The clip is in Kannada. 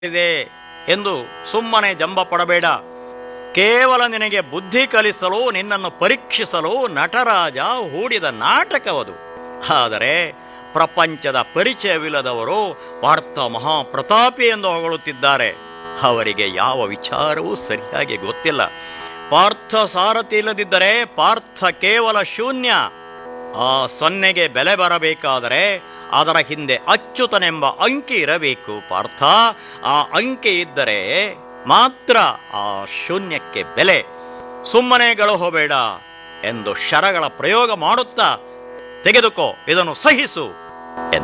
ಇದೆ ಎಂದು ಸುಮ್ಮನೆ ಜಂಬ ಪಡಬೇಡ ಕೇವಲ ನಿನಗೆ ಬುದ್ಧಿ ಕಲಿಸಲು ನಿನ್ನನ್ನು ಪರೀಕ್ಷಿಸಲು ನಟರಾಜ ಹೂಡಿದ ನಾಟಕವದು ಆದರೆ ಪ್ರಪಂಚದ ಪರಿಚಯವಿಲ್ಲದವರು ಪಾರ್ಥ ಮಹಾಪ್ರತಾಪಿ ಎಂದು ಹೊಗಳುತ್ತಿದ್ದಾರೆ ಅವರಿಗೆ ಯಾವ ವಿಚಾರವೂ ಸರಿಯಾಗಿ ಗೊತ್ತಿಲ್ಲ ಪಾರ್ಥ ಸಾರಥಿ ಇಲ್ಲದಿದ್ದರೆ ಪಾರ್ಥ ಕೇವಲ ಶೂನ್ಯ ಆ ಸೊನ್ನೆಗೆ ಬೆಲೆ ಬರಬೇಕಾದರೆ ಅದರ ಹಿಂದೆ ಅಚ್ಯುತನೆಂಬ ಅಂಕಿ ಇರಬೇಕು ಪಾರ್ಥ ಆ ಅಂಕಿ ಇದ್ದರೆ ಮಾತ್ರ ಆ ಶೂನ್ಯಕ್ಕೆ ಬೆಲೆ ಸುಮ್ಮನೆ ಹೋಗಬೇಡ ಎಂದು ಶರಗಳ ಪ್ರಯೋಗ ಮಾಡುತ್ತಾ ತೆಗೆದುಕೋ ಇದನ್ನು ಸಹಿಸು